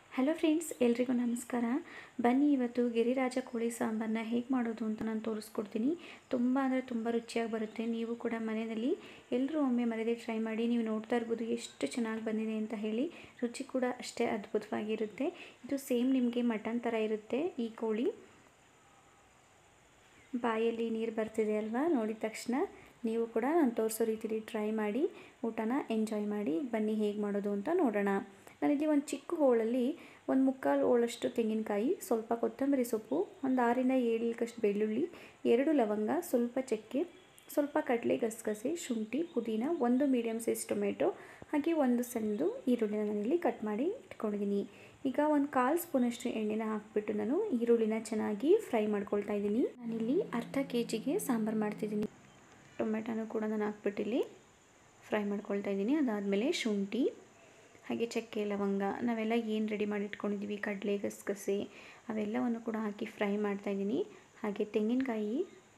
hello friends ಎಲ್ರಿಗೂ ನಮಸ್ಕಾರ ಬನ್ನಿ ಇವತ್ತು ಗಿರಿರಾಜ ಕೋಳಿ ಸಾಂಬಾರನ್ನ ಹೇಗೆ ಮಾಡೋದು ಅಂತ ನಾನು ತೋರಿಸ್ಕೊಡ್ತೀನಿ ತುಂಬ ಅಂದರೆ ತುಂಬ ರುಚಿಯಾಗಿ ಬರುತ್ತೆ ನೀವು ಕೂಡ ಮನೆಯಲ್ಲಿ ಎಲ್ಲರೂ ಒಮ್ಮೆ ಮನೆಯದೇ ಟ್ರೈ ಮಾಡಿ ನೀವು ನೋಡ್ತಾ ಇರ್ಬೋದು ಎಷ್ಟು ಚೆನ್ನಾಗಿ ಬಂದಿದೆ ಅಂತ ಹೇಳಿ ರುಚಿ ಕೂಡ ಅಷ್ಟೇ ಅದ್ಭುತವಾಗಿರುತ್ತೆ ಇದು ಸೇಮ್ ನಿಮಗೆ ಮಟನ್ ಥರ ಇರುತ್ತೆ ಈ ಕೋಳಿ ಬಾಯಲ್ಲಿ ನೀರು ಬರ್ತಿದೆ ಅಲ್ವಾ ನೋಡಿದ ತಕ್ಷಣ ನೀವು ಕೂಡ ನಾನು ತೋರಿಸೋ ರೀತಿಲಿ ಟ್ರೈ ಮಾಡಿ ಊಟನ ಎಂಜಾಯ್ ಮಾಡಿ ಬನ್ನಿ ಹೇಗೆ ಮಾಡೋದು ಅಂತ ನೋಡೋಣ ನಾನಿಲ್ಲಿ ಒಂದು ಚಿಕ್ಕ ಹೋಳಲ್ಲಿ ಒಂದು ಮುಕ್ಕಾಲು ಹೋಳಷ್ಟು ತೆಂಗಿನಕಾಯಿ ಸ್ವಲ್ಪ ಕೊತ್ತಂಬರಿ ಸೊಪ್ಪು ಒಂದು ಆರಿಂದ ಏಳು ಇಲ್ಕಷ್ಟು ಬೆಳ್ಳುಳ್ಳಿ ಎರಡು ಲವಂಗ ಸ್ವಲ್ಪ ಚಕ್ಕೆ ಸ್ವಲ್ಪ ಕಡಲೆ ಗಸಗಸೆ ಶುಂಠಿ ಪುದೀನ ಒಂದು ಮೀಡಿಯಮ್ ಸೈಜ್ ಟೊಮೆಟೊ ಹಾಗೆ ಒಂದು ಸಣ್ಣದು ಈರುಳ್ಳಿನ ನಾನಿಲ್ಲಿ ಕಟ್ ಮಾಡಿ ಇಟ್ಕೊಂಡಿದ್ದೀನಿ ಈಗ ಒಂದು ಕಾಲು ಸ್ಪೂನಷ್ಟು ಎಣ್ಣೆನ ಹಾಕಿಬಿಟ್ಟು ನಾನು ಈರುಳ್ಳಿನ ಚೆನ್ನಾಗಿ ಫ್ರೈ ಮಾಡ್ಕೊಳ್ತಾ ಇದ್ದೀನಿ ನಾನಿಲ್ಲಿ ಅರ್ಧ ಕೆ ಜಿಗೆ ಸಾಂಬಾರು ಮಾಡ್ತಿದ್ದೀನಿ ಟೊಮೆಟೊನೂ ಕೂಡ ನಾನು ಹಾಕ್ಬಿಟ್ಟಿಲ್ಲಿ ಫ್ರೈ ಮಾಡ್ಕೊಳ್ತಾ ಇದ್ದೀನಿ ಅದಾದಮೇಲೆ ಶುಂಠಿ ಹಾಗೆ ಚಕ್ಕೆ ಲವಂಗ ನಾವೆಲ್ಲ ಏನು ರೆಡಿ ಮಾಡಿ ಇಟ್ಕೊಂಡಿದ್ದೀವಿ ಕಡಲೆ ಗಸಗಸೆ ಅವೆಲ್ಲವನ್ನು ಕೂಡ ಹಾಕಿ ಫ್ರೈ ಮಾಡ್ತಾಯಿದ್ದೀನಿ ಹಾಗೆ ತೆಂಗಿನಕಾಯಿ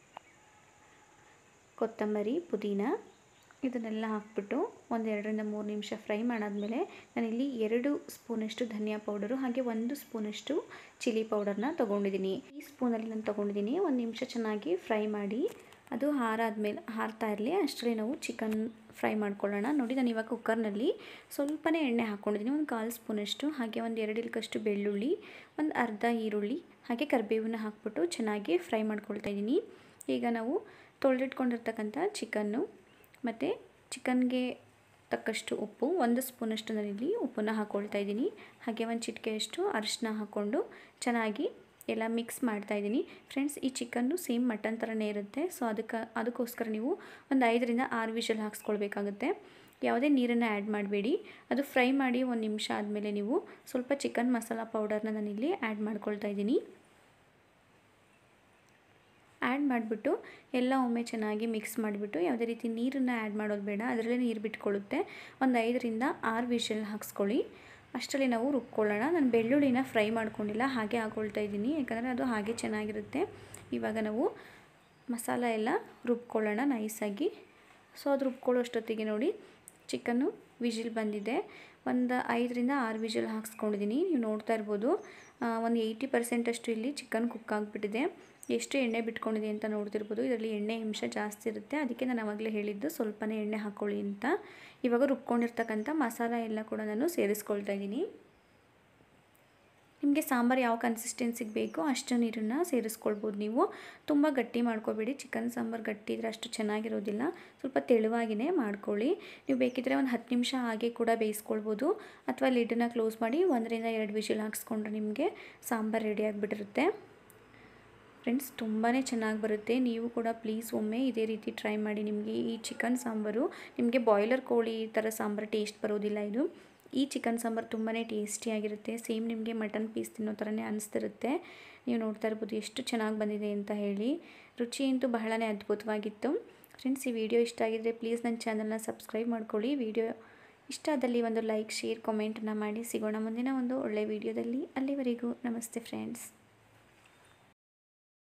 ಕೊತ್ತಂಬರಿ ಪುದೀನ ಇದನ್ನೆಲ್ಲ ಹಾಕ್ಬಿಟ್ಟು ಒಂದು ಎರಡರಿಂದ ಮೂರು ನಿಮಿಷ ಫ್ರೈ ಮಾಡಾದಮೇಲೆ ನಾನಿಲ್ಲಿ ಎರಡು ಸ್ಪೂನಷ್ಟು ಧನಿಯಾ ಪೌಡರು ಹಾಗೆ ಒಂದು ಸ್ಪೂನಷ್ಟು ಚಿಲ್ಲಿ ಪೌಡರ್ನ ತೊಗೊಂಡಿದ್ದೀನಿ ಈ ಸ್ಪೂನಲ್ಲಿ ನಾನು ತೊಗೊಂಡಿದ್ದೀನಿ ಒಂದು ನಿಮಿಷ ಚೆನ್ನಾಗಿ ಫ್ರೈ ಮಾಡಿ ಅದು ಹಾರಾದ್ಮೇಲೆ ಹಾರ್ತಾ ಇರಲಿ ಅಷ್ಟರಲ್ಲಿ ನಾವು ಚಿಕನ್ ಫ್ರೈ ಮಾಡ್ಕೊಳ್ಳೋಣ ನೋಡಿ ನಾನು ಇವಾಗ ಕುಕ್ಕರ್ನಲ್ಲಿ ಸ್ವಲ್ಪನೇ ಎಣ್ಣೆ ಹಾಕ್ಕೊಂಡಿದ್ದೀನಿ ಒಂದು ಕಾಲು ಸ್ಪೂನಷ್ಟು ಹಾಗೆ ಒಂದು ಎರಡು ಇಲ್ಕಷ್ಟು ಬೆಳ್ಳುಳ್ಳಿ ಒಂದು ಅರ್ಧ ಈರುಳ್ಳಿ ಹಾಗೆ ಕರಿಬೇವನ್ನ ಹಾಕ್ಬಿಟ್ಟು ಚೆನ್ನಾಗಿ ಫ್ರೈ ಮಾಡ್ಕೊಳ್ತಾ ಇದ್ದೀನಿ ಈಗ ನಾವು ತೊಳೆದಿಟ್ಕೊಂಡಿರ್ತಕ್ಕಂಥ ಚಿಕನ್ನು ಮತ್ತು ಚಿಕನ್ಗೆ ತಕ್ಕಷ್ಟು ಉಪ್ಪು ಒಂದು ಸ್ಪೂನಷ್ಟು ನಾನಿಲ್ಲಿ ಉಪ್ಪನ್ನು ಹಾಕ್ಕೊಳ್ತಾ ಇದ್ದೀನಿ ಹಾಗೆ ಒಂದು ಚಿಟಿಕೆಯಷ್ಟು ಅರಿಶಿನ ಹಾಕ್ಕೊಂಡು ಚೆನ್ನಾಗಿ ಎಲ್ಲ ಮಿಕ್ಸ್ ಮಾಡ್ತಾ ಇದ್ದೀನಿ ಫ್ರೆಂಡ್ಸ್ ಈ ಚಿಕನ್ನು ಸೇಮ್ ಮಟನ್ ಥರನೇ ಇರುತ್ತೆ ಸೊ ಅದಕ್ಕೆ ಅದಕ್ಕೋಸ್ಕರ ನೀವು ಒಂದು ಐದರಿಂದ ಆರು ವಿಷಲ್ ಹಾಕ್ಸ್ಕೊಳ್ಬೇಕಾಗುತ್ತೆ ಯಾವುದೇ ನೀರನ್ನು ಆ್ಯಡ್ ಮಾಡಬೇಡಿ ಅದು ಫ್ರೈ ಮಾಡಿ ಒಂದು ನಿಮಿಷ ಆದಮೇಲೆ ನೀವು ಸ್ವಲ್ಪ ಚಿಕನ್ ಮಸಾಲ ಪೌಡರ್ನ ನಾನಿಲ್ಲಿ ಆ್ಯಡ್ ಮಾಡ್ಕೊಳ್ತಾ ಇದ್ದೀನಿ ಆ್ಯಡ್ ಮಾಡಿಬಿಟ್ಟು ಎಲ್ಲ ಒಮ್ಮೆ ಚೆನ್ನಾಗಿ ಮಿಕ್ಸ್ ಮಾಡಿಬಿಟ್ಟು ಯಾವುದೇ ರೀತಿ ನೀರನ್ನು ಆ್ಯಡ್ ಮಾಡೋದು ಬೇಡ ಅದರಲ್ಲೇ ನೀರು ಬಿಟ್ಕೊಳ್ಳುತ್ತೆ ಒಂದು ಐದರಿಂದ ಆರು ವಿಷಲ್ ಹಾಕ್ಸ್ಕೊಳ್ಳಿ ಅಷ್ಟರಲ್ಲಿ ನಾವು ರುಬ್ಕೊಳ್ಳೋಣ ನಾನು ಬೆಳ್ಳುಳ್ಳಿನ ಫ್ರೈ ಮಾಡ್ಕೊಂಡಿಲ್ಲ ಹಾಗೆ ಹಾಕ್ಕೊಳ್ತಾ ಇದ್ದೀನಿ ಯಾಕಂದರೆ ಅದು ಹಾಗೆ ಚೆನ್ನಾಗಿರುತ್ತೆ ಇವಾಗ ನಾವು ಮಸಾಲ ಎಲ್ಲ ರುಬ್ಕೊಳ್ಳೋಣ ನೈಸಾಗಿ ಸೊ ಅದು ರುಬ್ಕೊಳ್ಳೋ ಅಷ್ಟೊತ್ತಿಗೆ ನೋಡಿ ಚಿಕನ್ನು ವಿಜಿಲ್ ಬಂದಿದೆ ಒಂದು ಐದರಿಂದ ಆರು ವಿಜಿಲ್ ಹಾಕ್ಸ್ಕೊಂಡಿದ್ದೀನಿ ನೀವು ನೋಡ್ತಾ ಇರ್ಬೋದು ಒಂದು ಏಯ್ಟಿ ಪರ್ಸೆಂಟಷ್ಟು ಇಲ್ಲಿ ಚಿಕನ್ ಕುಕ್ ಆಗಿಬಿಟ್ಟಿದೆ ಎಷ್ಟು ಎಣ್ಣೆ ಬಿಟ್ಕೊಂಡಿದೆ ಅಂತ ನೋಡ್ತಿರ್ಬೋದು ಇದರಲ್ಲಿ ಎಣ್ಣೆ ಅಂಶ ಜಾಸ್ತಿ ಇರುತ್ತೆ ಅದಕ್ಕೆ ನಾನು ಆವಾಗಲೇ ಹೇಳಿದ್ದು ಸ್ವಲ್ಪನೇ ಎಣ್ಣೆ ಹಾಕ್ಕೊಳ್ಳಿ ಅಂತ ಇವಾಗ ರುಬ್ಕೊಂಡಿರ್ತಕ್ಕಂಥ ಮಸಾಲ ಎಲ್ಲ ಕೂಡ ನಾನು ಸೇರಿಸ್ಕೊಳ್ತಾ ಇದ್ದೀನಿ ನಿಮಗೆ ಸಾಂಬಾರು ಯಾವ ಕನ್ಸಿಸ್ಟೆನ್ಸಿಗೆ ಬೇಕೋ ಅಷ್ಟು ನೀರನ್ನು ಸೇರಿಸ್ಕೊಳ್ಬೋದು ನೀವು ತುಂಬ ಗಟ್ಟಿ ಮಾಡ್ಕೋಬೇಡಿ ಚಿಕನ್ ಸಾಂಬಾರು ಗಟ್ಟಿ ಇದ್ರೆ ಅಷ್ಟು ಚೆನ್ನಾಗಿರೋದಿಲ್ಲ ಸ್ವಲ್ಪ ತೆಳುವಾಗಿಯೇ ಮಾಡ್ಕೊಳ್ಳಿ ನೀವು ಬೇಕಿದ್ದರೆ ಒಂದು ಹತ್ತು ನಿಮಿಷ ಹಾಗೆ ಕೂಡ ಬೇಯಿಸ್ಕೊಳ್ಬೋದು ಅಥವಾ ಲಿಡ್ಡನ್ನ ಕ್ಲೋಸ್ ಮಾಡಿ ಒಂದರಿಂದ ಎರಡು ವಿಷಲ್ ಹಾಕ್ಸ್ಕೊಂಡ್ರೆ ನಿಮಗೆ ಸಾಂಬಾರು ರೆಡಿ ಆಗಿಬಿಟ್ಟಿರುತ್ತೆ ಫ್ರೆಂಡ್ಸ್ ತುಂಬಾ ಚೆನ್ನಾಗಿ ಬರುತ್ತೆ ನೀವು ಕೂಡ ಪ್ಲೀಸ್ ಒಮ್ಮೆ ಇದೇ ರೀತಿ ಟ್ರೈ ಮಾಡಿ ನಿಮಗೆ ಈ ಚಿಕನ್ ಸಾಂಬಾರು ನಿಮಗೆ ಬಾಯ್ಲರ್ ಕೋಳಿ ಈ ಥರ ಸಾಂಬಾರು ಟೇಸ್ಟ್ ಬರೋದಿಲ್ಲ ಇದು ಈ ಚಿಕನ್ ಸಾಂಬಾರು ತುಂಬಾ ಟೇಸ್ಟಿಯಾಗಿರುತ್ತೆ ಸೇಮ್ ನಿಮಗೆ ಮಟನ್ ಪೀಸ್ ತಿನ್ನೋ ಥರನೇ ಅನಿಸ್ತಿರುತ್ತೆ ನೀವು ನೋಡ್ತಾ ಇರ್ಬೋದು ಎಷ್ಟು ಚೆನ್ನಾಗಿ ಬಂದಿದೆ ಅಂತ ಹೇಳಿ ರುಚಿ ಅಂತೂ ಬಹಳನೇ ಅದ್ಭುತವಾಗಿತ್ತು ಫ್ರೆಂಡ್ಸ್ ಈ ವಿಡಿಯೋ ಇಷ್ಟ ಆಗಿದ್ದರೆ ಪ್ಲೀಸ್ ನನ್ನ ಚಾನಲ್ನ ಸಬ್ಸ್ಕ್ರೈಬ್ ಮಾಡ್ಕೊಳ್ಳಿ ವಿಡಿಯೋ ಇಷ್ಟ ಆದಲ್ಲಿ ಒಂದು ಲೈಕ್ ಶೇರ್ ಕಾಮೆಂಟನ್ನು ಮಾಡಿ ಸಿಗೋಣ ಮುಂದಿನ ಒಂದು ಒಳ್ಳೆಯ ವಿಡಿಯೋದಲ್ಲಿ ಅಲ್ಲಿವರೆಗೂ ನಮಸ್ತೆ ಫ್ರೆಂಡ್ಸ್